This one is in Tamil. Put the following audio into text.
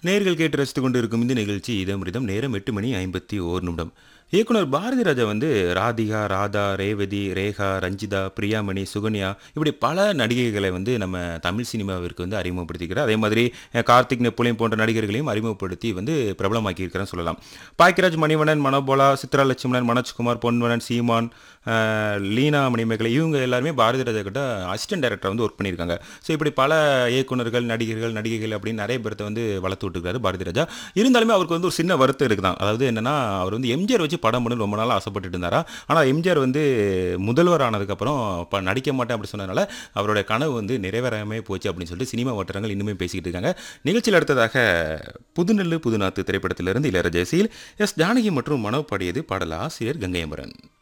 நேர்கள் கேட்டு ரசித்துக் கொண்டு இருக்கும் இந்த நிகழ்ச்சி இதமிருதம் நேரம் எட்டு மணி ஐம்பத்தி ஓர் நிமிடம் இயக்குனர் பாரதி ராஜா வந்து ராதிகா ராதா ரேவதி ரேகா ரஞ்சிதா பிரியாமணி சுகன்யா இப்படி பல நடிகைகளை வந்து நம்ம தமிழ் சினிமாவிற்கு வந்து அறிமுகப்படுத்திக்கிறார் அதே மாதிரி அஹ், கார்த்திக் நெப்போலியன் போன்ற நடிகர்களையும் அறிமுகப்படுத்தி வந்து பிரபலமாக்கி இருக்கிறான்னு சொல்லலாம் பாக்கியராஜ் மணிவண்ணன் மனோபோலா சித்ரா லட்சுமணன் மனோஜ்குமார் பொன்வனன் சீமான் அஹ், லீனா மணிமேகலை இவங்க எல்லாருமே பாரதி ராஜா கிட்ட அசிஸ்டன்ட் டைரக்டர் வந்து ஒர்க் பண்ணியிருக்காங்க ஸோ இப்படி பல இயக்குனர்கள் நடிகர்கள் நடிகைகள் அப்படின்னு நிறைய பேர்த்த வந்து வளர்த்து விட்டுருக்காரு பாரதி ராஜா இருந்தாலுமே அவருக்கு வந்து ஒரு சின்ன வருத்தம் இருக்குதான் அதாவது என்னன்னா அவர் வந்து எம்ஜிஆர் வச்சு படம் பண்ணு ரொம்ப நாளாக ஆசைப்பட்டுட்டு இருந்தாரா ஆனால் எம்ஜிஆர் வந்து முதல்வர் ஆனதுக்கப்புறம் இப்போ நடிக்க மாட்டேன் அப்படி சொன்னதுனால அவருடைய கனவு வந்து நிறைவேறாமே போச்சு அப்படின்னு சொல்லிட்டு சினிமா வட்டாரங்கள் இன்னுமே பேசிக்கிட்டு இருக்காங்க நிகழ்ச்சியில் அடுத்ததாக புதுநெல்லு புதுநாத்து திரைப்படத்திலிருந்து இளையராஜா இசையில் எஸ் ஜானகி மற்றும் மனோ பாடியது பாடல் ஆசிரியர் கங்கை அமரன்